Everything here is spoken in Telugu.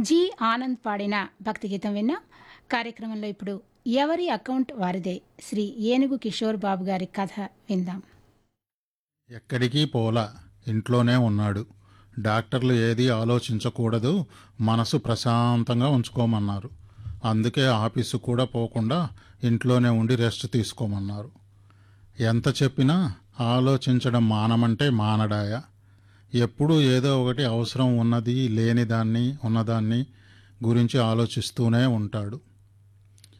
జి ఆనంద్ పాడిన భక్తి గీతం విన్నాం కార్యక్రమంలో ఇప్పుడు ఎవరి అకౌంట్ వారిదే శ్రీ ఏనుగు కిషోర్ బాబు గారి కథ విందాం ఎక్కడికి పోలా ఇంట్లోనే ఉన్నాడు డాక్టర్లు ఏది ఆలోచించకూడదు మనసు ప్రశాంతంగా ఉంచుకోమన్నారు అందుకే ఆఫీసు కూడా పోకుండా ఇంట్లోనే ఉండి రెస్ట్ తీసుకోమన్నారు ఎంత చెప్పినా ఆలోచించడం మానమంటే మానడాయ ఎప్పుడూ ఏదో ఒకటి అవసరం ఉన్నది లేనిదాన్ని ఉన్నదాన్ని గురించి ఆలోచిస్తూనే ఉంటాడు